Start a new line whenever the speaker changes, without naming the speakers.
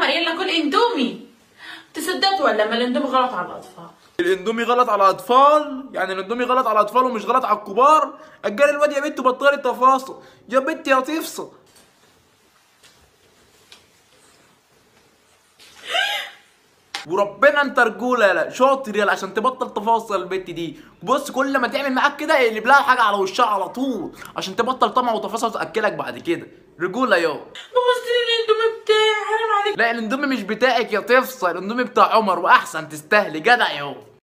يلا كل اندومي تصدقوا ولا ما الاندومي غلط على الاطفال
الاندومي غلط على الاطفال يعني الاندومي غلط على الاطفال ومش غلط على الكبار اجل الواد يا بنت بطلي تفاصيل يا بنت يا تفصل وربنا انت رجوله يلا شاطر يلا عشان تبطل تفاصل البت دي بص كل ما تعمل معاك كده يقلب لها حاجه على وشها على طول عشان تبطل طمع وتفاصل تاكلك بعد كده رجوله يو
بوظت لي الاندومي بتاعي حرام عليك
لا الاندومي مش بتاعك يا تفصل الاندومي بتاع عمر واحسن تستاهلي جدع يو